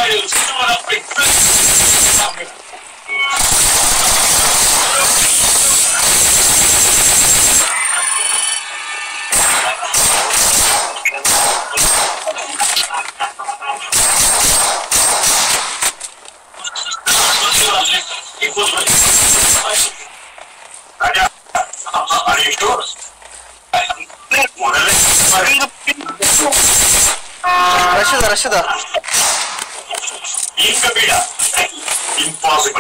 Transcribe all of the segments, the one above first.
ரஷ்தா ரஷ்தா Impossible.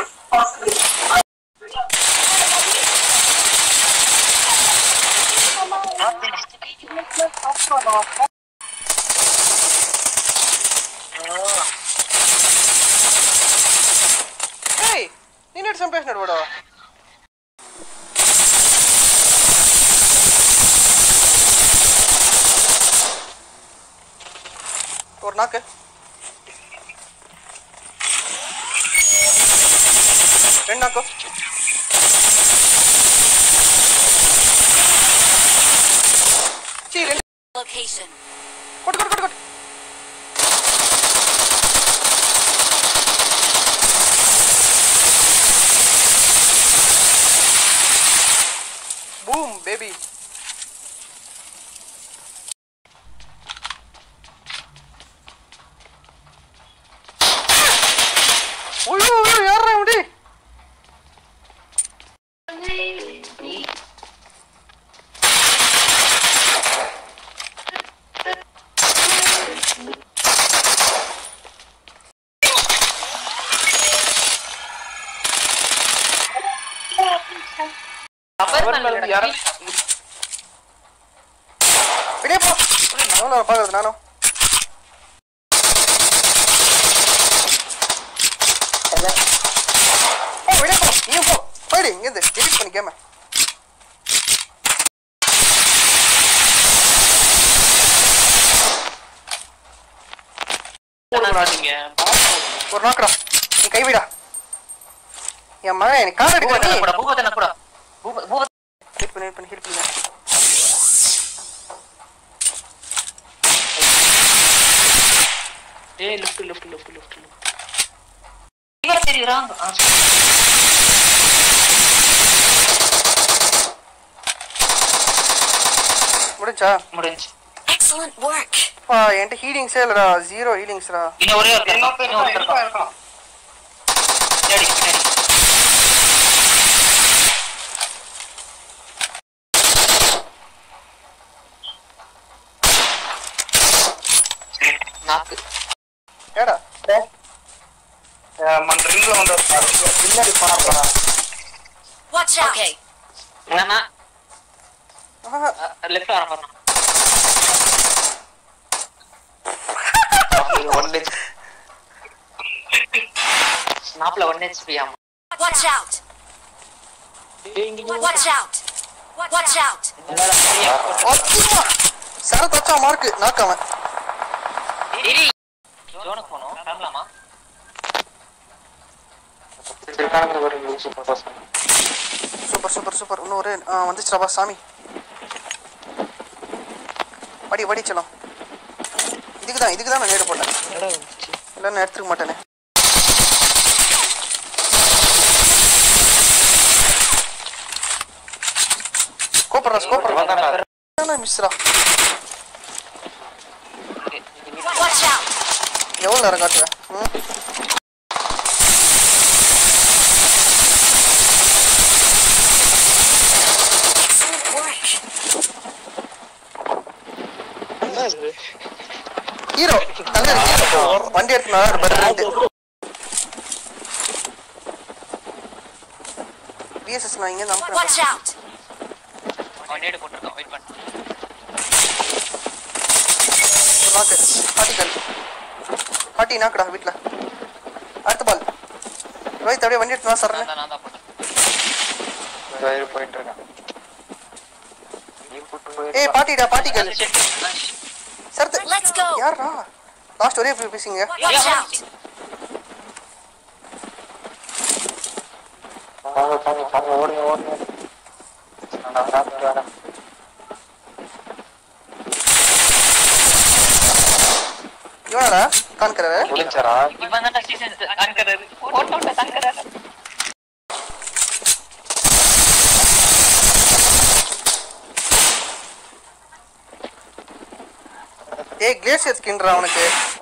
ಏಯ್ ನೀನು ಎಷ್ಟು ಸಂಪೇಶ್ ನೋಡ್ಬೇಡ ஒரு நாக்கு ரெண்டு நாக்கு சீ ரெண்டு Location. கொட்டு கொட்டு கொட்டு கொட்டு பூம் பேபி ஐயோ ஐயோ யாரா முடி வெளியே போ எவ்வளோ பார்க்கறது நானும் போ வெளியே போ நீயும் போ போயிடு இங்கேருந்து எடிட் பண்ணி கேம ஒரு நாக்குடா நீ கைவிடா என் மகன் எனக்கு கார் எடுக்க ஹெல்ப் பண்ணி ஹெல்ப் பண்ணி ஹெல்ப் பண்ணி முடிஞ்சா முடிஞ்சு Excellent work. பா என்கிட்ட ஹீலிங்ஸே இல்லடா ஜீரோ ஹீலிங்ஸ்டா இன்னும் ஒரே ஒரு இன்னும் ஒருத்தர் இருக்கான். பின்னாடி, பின்னாடி. நாக்கு ஏடா మన రింగ్ లో ఉండదు பின்னாடி போனா Watch out. Okay. என்னன்னா ஆஹா லெஃப்ட் வர பாருங்க ஒன் ஹெச் ஸ்னாப்ல ஒன் ஹெச்பி ஆமா Watch out. Watch out. Watch out. அச்சுமா சரத் வச்சா மார்க்கு நாக்காம ஜோனுக்கு போகணும் கிளம்பலாமா சூப்பர் சூப்பர் சூப்பர் இன்னும் ஒரு ஆ, வந்துச்சுடாப்பா சாமி படி படி செல்லம் இதுக்கு தான் இதுக்கு தான் நான் நேடு போட்டேன் இல்லை நான் எடுத்துக்க மாட்டேனே ஸ்கோப்பர்டா ஸ்கோப்பர் மிஸ்ரா Watch out. எவ்வளோ நேரம் காட்டுவேன் ம் Excellent work. ஹீரோ நல்ல ஹீரோ வண்டி எடுத்து நல்லா ஒரு பர்ரெண்டு பிஎஸ்எஸ் நான் இங்கே தான் Watch out. அவன் நேடு போட்டிருக்கான் வெயிட் பண்ணு ஒரு நாக்கு பாட்டிக்கல் பாட்டி நாக்குடா வீட்டில் அடுத்த பால் ரோஹித் அப்படியே வண்டி எடுத்து வா சார் நான் தான் நான் தான் போட்டேன் போயிட்டு இருக்கேன் ஏய் பாட்டிடா பாட்டிக்கல் சரத்து Let's go. யாரா லாஸ்ட் ஒரே பேசிங்க Watch out. வாங்க வாங்க வாங்க ஓடுங்க ஓடுங்க நான் வரேன் வரேன் இவனாடா காண்கிறாரு முடிஞ்சாரா இவன் தான் சீசன் தாங்கிறாரு போட்டோட்ட தாங்கிறாரு ஏய் கிளேசியர் ஸ்கின்ரா அவனுக்கு